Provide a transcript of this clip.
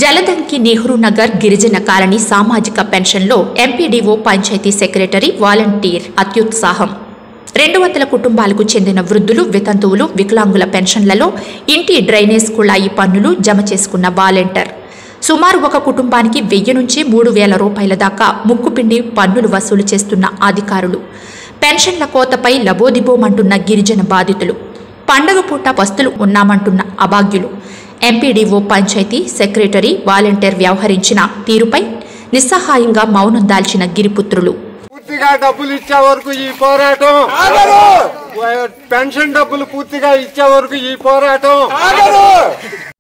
జలదంకి నెహ్రూ నగర్ గిరిజన కాలనీ సామాజిక పెన్షన్లో ఎంపీడీఓ పంచాయతీ సెక్రటరీ వాలంటీర్ అత్యుత్సాహం రెండు వందల కుటుంబాలకు చెందిన వృద్ధులు వితంతువులు వికలాంగుల పెన్షన్లలో ఇంటి డ్రైనేజ్ కుళాయి పన్నులు జమ చేసుకున్న వాలంటీర్ సుమారు ఒక కుటుంబానికి వెయ్యి నుంచి మూడు వేల రూపాయల దాకా ముక్కుపిండి పన్నులు వసూలు చేస్తున్న అధికారులు పెన్షన్ల కోతపై లబోదిబోమంటున్న గిరిజన బాధితులు పండగ పూట వస్తులు ఉన్నామంటున్న అభాగ్యులు ఎంపీడీఓ పంచాయతీ సెక్రటరీ వాలంటీర్ వ్యవహరించిన తీరుపై నిస్సహాయంగా మౌనం దాల్చిన గిరిపుత్రులు పూర్తిగా డబ్బులు ఇచ్చే వరకు ఈ పోరాటం పెన్షన్ డబ్బులు పూర్తిగా ఇచ్చే వరకు ఈ పోరాటం